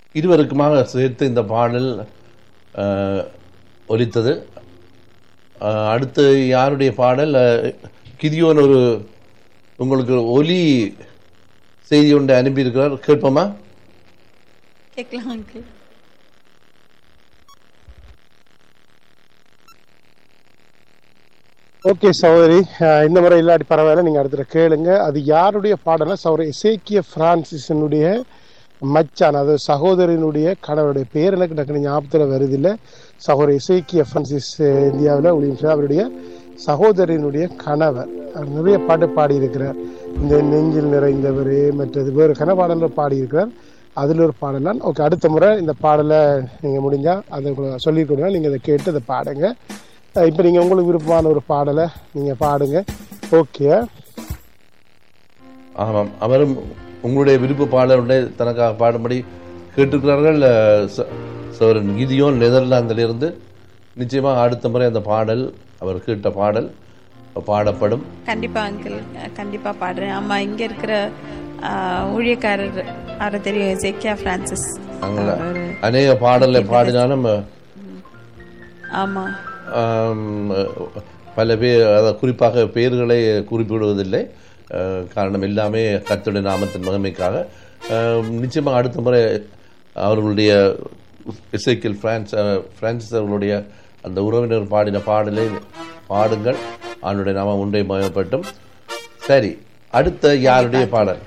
இருவருக்குமாக சேர்த்து இந்த பாடல் அஹ், ஒலித்தது அஹ், அடுத்து யாருடைய பாடல் அஹ், கிதியோன் ஒரு உங்களுக்கு ஒலி செய்தி ஒன்று அனுப்பியிருக்கிறார் கேட்போமா கேட்கலாம் அங்கிள் ஓகே சகோதரி அஹ் இந்த முறை இல்லாட்டி பரவாயில்ல நீங்க அடுத்த கேளுங்க அது யாருடைய பாடல சகோதரி இசேக்கிய பிரான்சிஸினுடைய மச்சான் அதாவது சகோதரனுடைய கணவருடைய பேர் எனக்கு டக்குனு ஞாபகத்துல வருது இல்ல சகோதரி இசேக்கிய பிரான்சிஸ் அஹ் இந்தியாவுல ஒளியும் அவருடைய சகோதரனுடைய கணவர் அவர் நிறைய பாட்டு பாடி இருக்கிறார் இந்த நெஞ்சில் நிறைந்தவர் மற்றது வேறு கன பாடல்கள் பாடி இருக்கிறார் அதுல ஒரு பாடலாம் ஓகே அடுத்த முறை இந்த பாடலை நீங்க முடிஞ்சா அதை சொல்லி கொடுங்க நீங்க அதை கேட்டு அதை பாடுங்க அஹ் இப்ப நீங்க உங்களுக்கு விருப்பமான ஒரு பாடலை நீங்க பாடுங்க ஓகே ஆமாம் அவரும் உங்களுடைய விருப்ப பாடலுடைய தனக்காக பாடும்படி கேட்டிருக்கிறார்கள் அஹ், ச- சோரன் கிதியோன் நெதர்லாந்திலிருந்து நிச்சயமாக அடுத்த முறை அந்த பாடல் அவர் கேட்ட பாடல் பாடப்படும் கண்டிப்பா அங்கிள் கண்டிப்பா பாடுறேன் ஆமா இங்க இருக்கிற ஆ, ஊழியக்காரர் அவரை தெரியும் ஜெக்கியா பிரான்சிஸ் அங்கே அவரு அநேக பாடலை பாடினாலும் ஆமா ஆம், பல பேர் அதாவது குறிப்பாக பெயர்களை குறிப்பிடுவதில்லை அஹ், காரணம் எல்லாமே கர்த்தருடைய நாமத்தின் மகிமைக்காக அஹ், நிச்சயமாக அடுத்த முறை அவர்களுடைய இசைக்கில் பிரான்ஸ் அஹ், பிரான்சிஸ் அவர்களுடைய அந்த உறவினர் பாடின பாடலை பாடுங்கள் அவனுடைய நாமம் ஒன்றை மயப்பட்டும் சரி அடுத்த யாருடைய பாடல்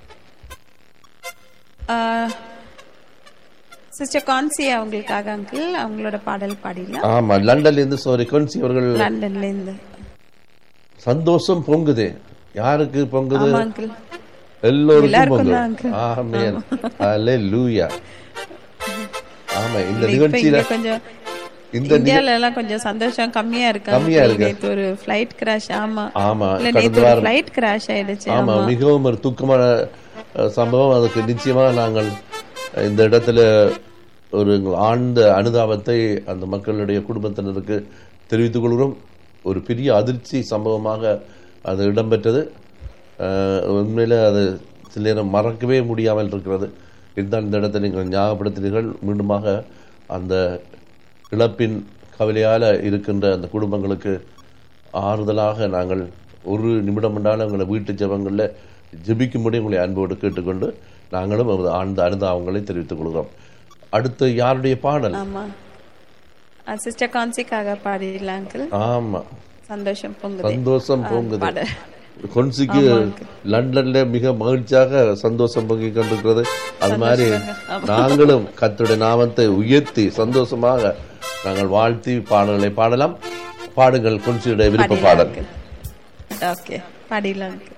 சிஸ்டர் கான்சி அவங்களுக்காக அங்கிள் அவங்களோட பாடல் பாடிடலாம் ஆமா லண்டன்ல இருந்து சோரி கொன்சி அவர்கள் லண்டன்ல இருந்து சந்தோஷம் பொங்குது யாருக்கு பொங்குது ஆமா அங்கிள் எல்லோருக்கும் எல்லாருக்கும் பொங்கல் தான் uncle. ஆமென் அல்லேலூயா ஆமா இந்த இப்ப நிகழ்ச்சியில இங்க கொஞ்சம் இந்த இந்தியால எல்லாம் கொஞ்சம் சந்தோஷம் கம்மியா இருக்கு கம்மியா uncle. இருக்கு. நேத்து ஒரு ஃபிளைட் கிராஷ் ஆமா ஆமா இல்ல கடந்த நேத்து ஒரு வாரம் ஃபிளைட் கிராஷ் ஆயிடுச்சு ஆமா ஆமா மிகவும் ஒரு துக்கமான அஹ், சம்பவம் அதுக்கு நிச்சயமா நாங்கள் இந்த இடத்துல ஒரு ஆழ்ந்த அனுதாபத்தை அந்த மக்களுடைய குடும்பத்தினருக்கு தெரிவித்துக் கொள்கிறோம் ஒரு பெரிய அதிர்ச்சி சம்பவமாக அது இடம்பெற்றது அஹ், உண்மையில அது சில நேரம் மறக்கவே முடியாமல் இருக்கிறது இதுதான் இந்த இடத்தை நீங்கள் ஞாபகப்படுத்தினீர்கள் மீண்டுமாக அந்த இழப்பின் கவலையால் இருக்கின்ற அந்த குடும்பங்களுக்கு ஆறுதலாக நாங்கள் ஒரு நிமிடம் முன்னாலும் எங்களை வீட்டு ஜெபங்களில் ஜெபிக்கும்படி உங்களை அன்போடு கேட்டுக்கொண்டு நாங்களும் நமது ஆழ்ந்த அனுதாபங்களை தெரிவித்துக் கொள்கிறோம் அடுத்து யாருடைய பாடல் ஆமா சிஸ்டர் கான்சிக்காக பாடிடலாம் அங்கிள் ஆமா சந்தோஷம் பொங்குது சந்தோஷம் பொங்குது பாடல் கொன்சிக்கு லண்டன்ல மிக மகிழ்ச்சியாக சந்தோஷம் பொங்கி கொண்டிருக்கிறது அது மாதிரி நாங்களும் கர்த்தருடைய நாமத்தை உயர்த்தி சந்தோஷமாக நாங்கள் வாழ்த்தி பாடல்களை பாடலாம் பாடுங்கள் கொன்சியுடைய விருப்ப பாடல் ஓகே பாடிடலாம் uncle.